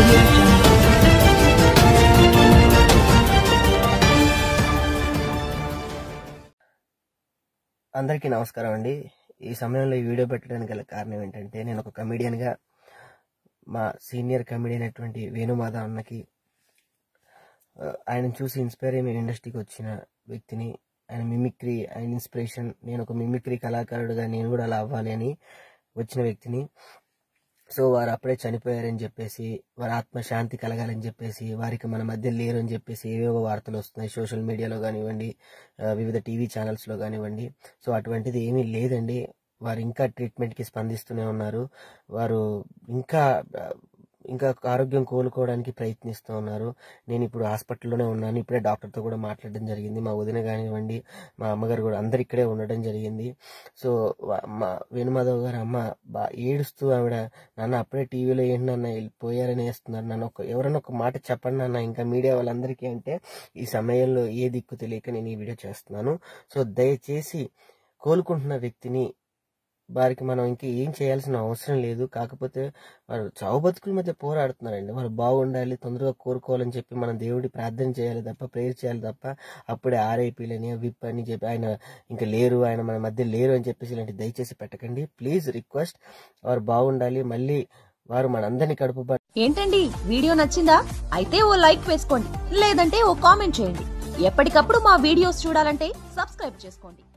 audio jungle. అందరికీ నమస్కారం అండి ఈ సమయంలో ఈ వీడియో పెట్టడానికి గల కారణం ఏంటంటే నేను ఒక కమెడియన్గా మా సీనియర్ కమెడియన్ అయినటువంటి వేణుమాధ అన్నకి ఆ, ఆయనను చూసి ఇన్స్పైర్ అయ్యి నేను ఇండస్ట్రీకి వచ్చిన వ్యక్తిని ఆయన మిమిక్రీ ఆయన ఇన్స్పిరేషన్ నేను ఒక మిమిక్రీ కళాకారుడుగా నేను కూడా అలా అవ్వాలి అని వచ్చిన వ్యక్తిని సో వారు అప్పుడే చనిపోయారని చెప్పేసి వారి ఆత్మ శాంతి కలగాలని చెప్పేసి వారికి మన మధ్య లేరు అని చెప్పేసి ఏవేవో వార్తలు వస్తున్నాయి సోషల్ మీడియాలో కానివ్వండి ఆ, వివిధ టీవీ ఛానల్స్లో కానివ్వండి సో అటువంటిది ఏమీ లేదండి వారు ఇంకా ట్రీట్మెంట్కి స్పందిస్తూనే ఉన్నారు వారు ఇంకా ఆ, ఇంకా ఆరోగ్యం కోలుకోవడానికి ప్రయత్నిస్తూ ఉన్నారు నేను ఇప్పుడు హాస్పిటల్లోనే ఉన్నాను ఇప్పుడే డాక్టర్తో కూడా మాట్లాడడం జరిగింది మా వదిన కానివ్వండి మా అమ్మగారు కూడా అందరు ఇక్కడే ఉండడం జరిగింది సో వా- మా వేణుమాధవ్ గారు అమ్మ బా ఏడుస్తూ ఆవిడ నాన్న అప్పుడే టీవీలో ఏంటి నాన్న పోయారని వేస్తున్నారు నన్ను ఒక ఎవరైనా ఒక మాట చెప్పండి నాన్న ఇంకా మీడియా వాళ్ళందరికీ అంటే ఈ సమయంలో ఏ దిక్కు తెలియక నేను ఈ వీడియో చేస్తున్నాను సో దయచేసి కోలుకుంటున్న వ్యక్తిని వారికి మనం ఇంకా ఏం చేయాల్సిన అవసరం లేదు కాకపోతే వారు చావు బతుకుల మధ్య పోరాడుతున్నారండి వారు బాగుండాలి తొందరగా కోరుకోవాలని చెప్పి మనం దేవుడి ప్రార్థన చేయాలి తప్ప ప్రేయర్ చేయాలి తప్ప అప్పుడే ఆర్ఐపీలని విప్ అని చెప్పి ఆయన ఇంకా లేరు ఆయన మన మధ్య లేరు అని చెప్పేసి ఇలాంటి దయచేసి పెట్టకండి ప్లీజ్ రిక్వెస్ట్ వారు బాగుండాలి మళ్ళీ వారు మనందరినీ కడుపు ఏంటండి వీడియో నచ్చిందా అయితే ఓ లైక్ వేసుకోండి లేదంటే ఓ కామెంట్ చేయండి ఎప్పటికప్పుడు మా వీడియోస్ చూడాలంటే సబ్స్క్రైబ్ చేసుకోండి